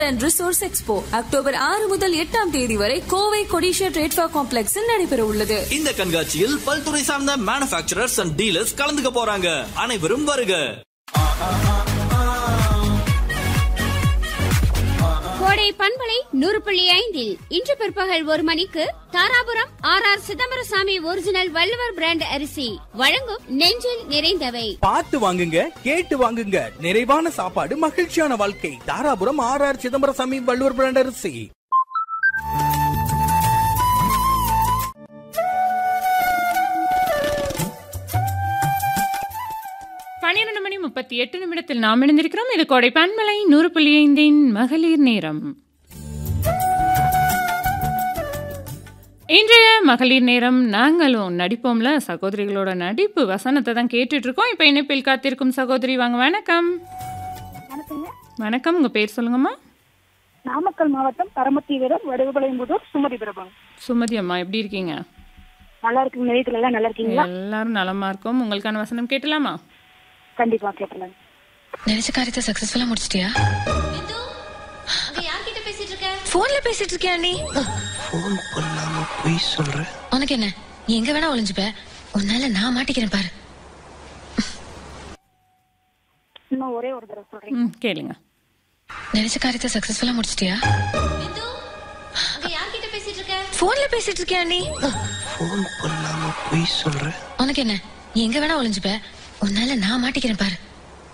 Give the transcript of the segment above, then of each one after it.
And resource expo October ஆறு முதல் எட்டாம் தேதி வரை கோவை கொடிஷா ட்ரேட்ஃபா காம்ப்ளெக்ஸில் நடைபெற உள்ளது இந்த கண்காட்சியில் பல்துறை சார்ந்த மேனுபேக்சரர்ஸ் அண்ட் டீலர்ஸ் கலந்துக்க போறாங்க அனைவரும் வருக கோடை பண்பலை நூறு புள்ளி ஐந்தில் இன்று பிற்பகல் ஒரு மணிக்கு Dharapuram R R Chidambarasamy original Valluvar brand அரிசி வழங்கும் நெஞ்சில் நிறைந்தவை பார்த்து வாங்குங்க கேட்டு வாங்குங்க நிறைவான சாப்பாடு மகிழ்ச்சியான வாழ்க்கை Dharapuram R R Chidambarasamy Valluvar brand அரிசி பன்னிரண்டு மணி முப்பத்தி எட்டு நிமிடத்தில் நாம் இணைந்திருக்கிறோம் இது கோடை பன்மலை நூறு புள்ளி ஐந்தின் மகளிர் நேரம் இன்றைய மகளிர் நேரம் நாங்களும் நடிப்போம்ல சகோதரிகளோட நடிப்பு வசனத்தை தான் கேட்டுட்டு இருக்கோம் இப்போ இணைப்பில் காத்திருக்கும் சகோதரி வாங்க வணக்கம் வணக்கங்க வணக்கம் உங்க பேர் சொல்லுங்கம்மா நாமக்கல் மாவட்டம் பரமத்தி வீரர் வடுகுபாளையம்புதூர் சுமதி பிரபம் சுமதி அம்மா எப்படி இருக்கீங்க நல்லா இருக்குங்க நிலையத்துல எல்லாம் நல்லா இருக்கீங்களா எல்லாரும் நலமா இருக்கோம் உங்களுக்கான வசனம் கேட்டலாமா கண்டிப்பா கேட்கலாம் நினைச்ச காரியத்தை சக்சஸ்ஃபுல்லா முடிச்சிட்டியா போன்ல பேசிட்டு இருக்கியா நீ ஃபோன் பண்ணாம போய் சொல்ற உனக்கு என்ன நீ எங்க வேணா ஒளிஞ்சுப்ப உன்னால நான் மாட்டிக்கிறேன் பாரு இன்னும் ஒரே ஒரு தடவை சொல்றேன் ம் கேளுங்க நினைச்ச காரியத்தை சக்சஸ்ஃபுல்லா முடிச்சிட்டியா போன்ல பேசிட்டு இருக்கியா நீ ஃபோன் பண்ணாம போய் சொல்ற உனக்கு என்ன நீ எங்க வேணா ஒளிஞ்சுப்ப உன்னால நான் மாட்டிக்கிறேன் பாரு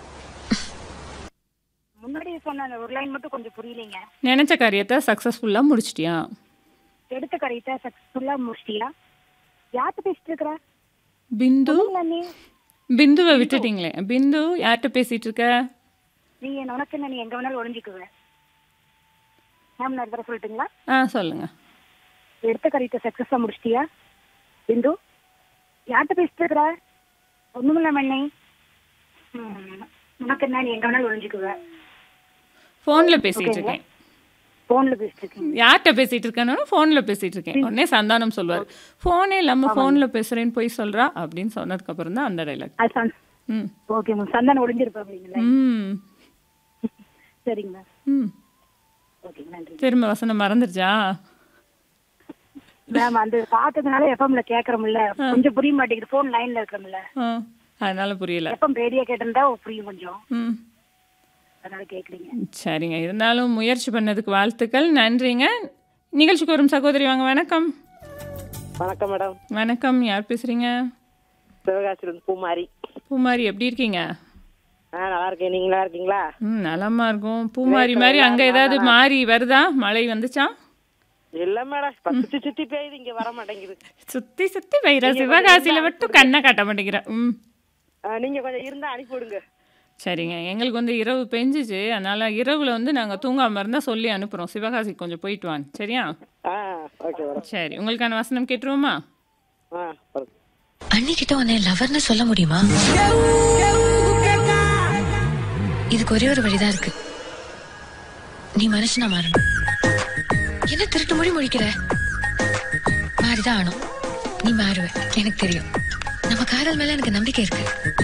முன்னாடி சொன்ன அந்த ஒரு லைன் மட்டும் கொஞ்சம் புரியலைங்க நினைச்ச காரியத்தை சக்ஸஸ்ஃபுல்லாக முடிச்சிட்டியா எடுத்த கரையத்தை சக்சஸ்ஃபுல்லா முடிச்சிட்டியா யார்கிட்ட பேசிட்டு இருக்கிற பிந்து சொல்லுங்களா நீ பிந்துவை விட்டுட்டீங்களே பிந்து யார்கிட்ட பேசிட்டு இருக்க நீ என்ன உனக்கு என்ன நீ எங்க வேணாலும் ஒளிஞ்சுக்குவ மேம் நான் தடவை சொல்லட்டுங்களா ஆ சொல்லுங்க எடுத்த கரையத்தை சக்சஸா முடிச்சிட்டியா பிந்து யார்கிட்ட பேசிட்டு இருக்கிற ஒண்ணுமில்ல மண்ணை ம், உனக்கு என்ன நீ எங்க வேணாலும் ஒளிஞ்சுக்குவ ஃபோனில் பேசிட்டு இருக்கேன் போன்ல பேசிட்டு இருக்கீங்க யார்கிட்ட பேசிட்டு இருக்கேன்னு ஃபோனில் பேசிட்டு இருக்கேன் உடனே சந்தானம் சொல்வார் ஃபோனே இல்லாமல் ஃபோனில் பேசுறேன்னு போய் சொல்றா அப்படின்னு சொன்னதுக்கு அப்புறம் தான் அந்த டைலாக் அது சந் ம் ஓகே மேம் சந்தானம் ஒளிஞ்சிருப்பா அப்படிங்களா ம் சரிங்க மேம் ம் ஓகே நன்றி திரும்ப வசனம் மறந்துருச்சா மேம் அந்த பார்த்ததுனால எஃப்எம்ல கேக்குறோம்ல கொஞ்சம் புரிய மாட்டேங்குது போன் லைன்ல இருக்கிறோம்ல ஆ அதனால புரியல எஃப்எம் ரேடியோ கேட்டிருந்தா புரியும் கொஞ்சம் ம் அதனால கேக்குறீங்க சரிங்க இருந்தாலும் முயற்சி பண்ணதுக்கு வாழ்த்துக்கள் நன்றிங்க நிகழ்ச்சிக்கு வரும் சகோதரி வாங்க வணக்கம் வணக்கம் மேடம் வணக்கம் யார் பேசுறீங்க சிவகாசிலிருந்து பூமாரி பூமாரி எப்படி இருக்கீங்க ஆ நல்லா இருக்கேன் நீங்க நல்லா இருக்கீங்களா ம் நலமா இருக்கும் பூமாரி மாதிரி அங்க ஏதாவது மாறி வருதா மழை வந்துச்சா இல்ல மேடம் இப்ப சுத்தி சுத்தி பெய்யுது இங்க வர மாட்டேங்குது சுத்தி சுத்தி வைரா சிவகாசியில மட்டும் கண்ணை காட்ட மாட்டேங்கிற ம் ஆ, நீங்க கொஞ்சம் இருந்தா அனுப்பி விடுங்க சரிங்க எங்களுக்கு வந்து இரவு பெஞ்சிச்சு அதனால இரவுல வந்து நாங்க தூங்காம இருந்தா சொல்லி அனுப்புறோம் சிவகாசிக்கு கொஞ்சம் போயிட்டு வாங்க சரியா ஆ ஓகே மேடம் சரி உங்களுக்கான வசனம் கேட்டுருவோமா ஆ போதும். அண்ணி கிட்ட உன்னை லவர்னு சொல்ல முடியுமா இதுக்கு ஒரே ஒரு வழிதான் இருக்கு நீ மனுஷனா மாறணும் என்ன திருட்டு மொழி முழிக்கிற மாறிதான் ஆனும் நீ மாறுவ எனக்கு தெரியும் நம்ம காதல் மேல எனக்கு நம்பிக்கை இருக்கு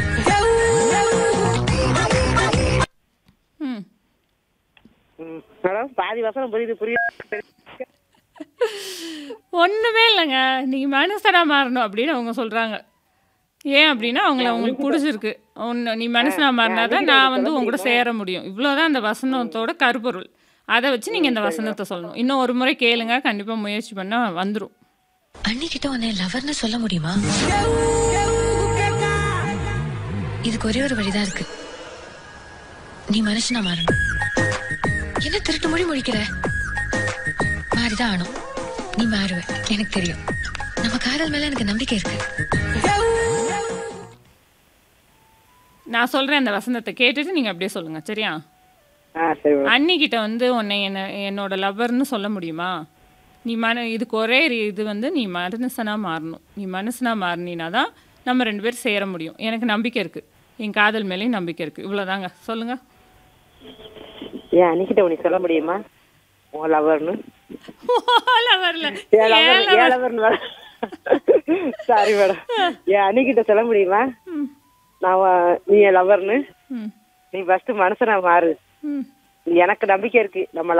ம் ம், மேடம் பாதி வசனம் புரியுது புரியுது ஒண்ணுமே இல்லைங்க நீங்க மனுஷனா மாறணும் அப்படின்னு அவங்க சொல்றாங்க ஏன் அப்படின்னா அவங்கள அவங்களுக்கு பிடிச்சிருக்கு ஒன்று நீ மனுஷனா மாறினா தான் நான் வந்து உங்க கூட சேர முடியும் இவ்வளோதான் அந்த வசனத்தோட கருப்பொருள் அதை வச்சு நீங்க இந்த வசனத்தை சொல்லணும் இன்னும் ஒரு முறை கேளுங்க கண்டிப்பா முயற்சி பண்ணா வந்துரும் அண்ணி கிட்ட உன்னை லவர்னு சொல்ல முடியுமா இதுக்கு ஒரே ஒரு வழிதான் இருக்கு நீ மனுஷனா மாறணும் என்ன திருட்டு மொழி முழிக்கிற மாறிதான் ஆனும் நீ மாறுவ எனக்கு தெரியும் நம்ம காதல் மேல எனக்கு நம்பிக்கை இருக்கு நான் சொல்றேன் அந்த வசனத்தை கேட்டுட்டு நீங்க அப்படியே சொல்லுங்க சரியா ஆ சரி மேடம் அன்னிக்கிட்ட வந்து உன்னை என்ன என்னோட லவ்வர்னு சொல்ல முடியுமா நீ மன இதுக்கு ஒரே ரீ- இது வந்து நீ மனுஷனா மாறணும் நீ மனுஷனா மாறினா தான் நம்ம ரெண்டு பேரும் சேர முடியும் எனக்கு நம்பிக்கை இருக்கு என் காதல் மேலேயும் நம்பிக்கை இருக்கு இவ்வளோதாங்க சொல்லுங்க ஏன் அன்னிக்கிட்ட உனக்கு சொல்ல முடியுமா உன் லவர்னு லவர்ல ஏன் லவர் ஏன் லவர்னு மேடம் சாரி மேடம் ஏன் அன்னிக்கிட்ட சொல்ல முடியுமா நான் உன்- நீ என் லவர்னு ம் நீ ஃபர்ஸ்ட் மனுஷனா மாறு ம் எனக்கு நம்பிக்கை இருக்கு நம்ம